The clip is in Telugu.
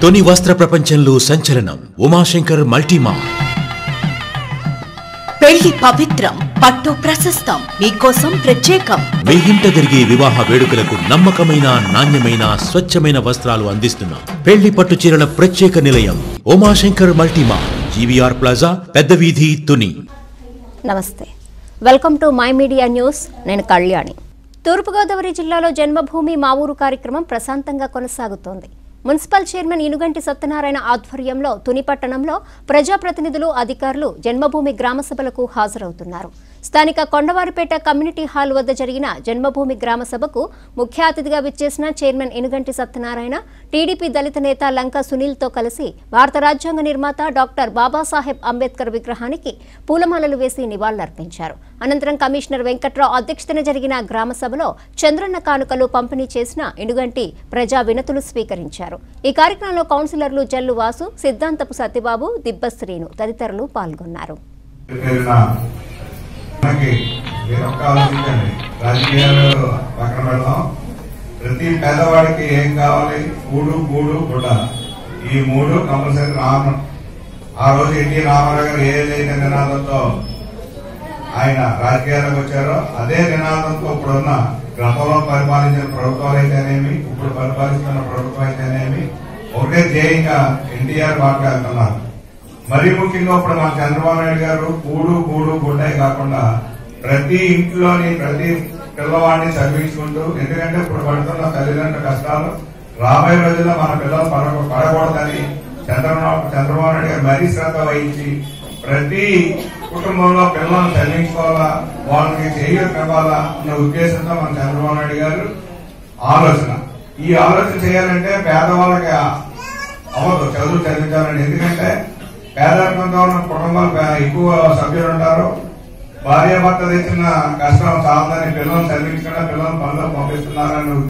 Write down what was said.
తొని వస్త్ర ప్రపంచంలో సంచలనం ఉమాశంకర్ మల్టీమా పెళ్లి పవిత్రం పట్టు ప్రశస్తం మీకోసం ప్రత్యేకం మీ ఇంట జరిగే వివాహ వేడుకలకు నమ్మకమైన నాణ్యమైన స్వచ్ఛమైన వస్త్రాలు అందిస్తున్నాం పెళ్లి పట్టు చీరల ప్రత్యేక నిలయం ఉమాశంకర్ మల్టీమా జీవీఆర్ ప్లాజా పెద్ద వీధి తుని నమస్తే welcome to my media news నేను కళ్యాణి తూర్పుగోదావరి జిల్లాలో జన్మభూమి మా ఊరు కార్యక్రమం ప్రశాంతంగా కొనసాగుతోంది మున్సిపల్ చైర్మన్ ఇనుగంటి సత్యనారాయణ ఆధ్వర్యంలో తుని పట్టణంలో ప్రజాప్రతినిధులు అధికారులు జన్మభూమి గ్రామ సభలకు హాజరవుతున్నారు స్థానిక కొండవారిపేట కమ్యూనిటీ హాల్ వద్ద జరిగిన జన్మభూమి గ్రామ సభకు ముఖ్య అతిథిగా విచ్చేసిన చైర్మన్ ఇనుగంటి సత్యనారాయణ టీడీపీ దళిత నేత లంక సునీల్తో కలిసి భారత రాజ్యాంగ నిర్మాత డాక్టర్ బాబాసాహెబ్ అంబేద్కర్ విగ్రహానికి పూలమాలలు వేసి నివాళులర్పించారు అనంతరం కమిషనర్ వెంకట్రావు అధ్యక్షతన జరిగిన గ్రామ సభలో చంద్రన్న కానుకలు పంపిణీ చేసిన ఇనుగంటి ప్రజా వినతులు స్వీకరించారు ఈ కార్యక్రమంలో కౌన్సిలర్లు జల్లు వాసు సిద్ధాంతపు సత్యబాబు దిబ్బ శ్రీను తదితరులు పాల్గొన్నారు పేరున మనకి మీరు ఒక్క ఆలోచించండి రాజకీయాలు పక్కన పెడదాం ప్రతి పేదవాడికి ఏం కావాలి కూడు గూడు గుడ్డ ఈ మూడు కంపల్సరీ రామ ఆ రోజు ఎన్టీ రామారావు గారు ఏదైతే నినాదంతో ఆయన రాజకీయాలకు వచ్చారో అదే నినాదంతో ఇప్పుడున్న గతంలో పరిపాలించిన ప్రభుత్వాలు అయితేనేమి ఇప్పుడు పరిపాలిస్తున్న ప్రభుత్వం అయితేనేమి ఒకటే ధ్యేయంగా ఎన్టీఆర్ బాగా వెళ్తున్నారు మరీ ముఖ్యంగా ఇప్పుడు మన చంద్రబాబు నాయుడు గారు కూడు గూడు గుడ్డే కాకుండా ప్రతి ఇంట్లోని ప్రతి పిల్లవాడిని చదివించుకుంటూ ఎందుకంటే ఇప్పుడు పడుతున్న తల్లిదండ్రుల కష్టాలు రాబోయే రోజుల్లో మన పిల్లలు పడ పడకూడదని చంద్రబాబు చంద్రబాబు నాయుడు గారు మరీ శ్రద్ధ వహించి ప్రతి కుటుంబంలో పిల్లలను చదివించుకోవాలా వాళ్ళకి చేయడం ఇవ్వాలా అన్న ఉద్దేశంతో మన చంద్రబాబు నాయుడు గారు ఆలోచన ఈ ఆలోచన చేయాలంటే పేదవాళ్ళకి అవ్వదు చదువు చదివించాలని ఎందుకంటే పేదరికంతో ఉన్న కుటుంబాలు పే- ఎక్కువ సభ్యులు ఉంటారు భార్య భర్త తెచ్చిన కష్టం చాలని పిల్లల్ని చదివించకుండా పిల్లల్ని పనులకు పంపిస్తున్నారని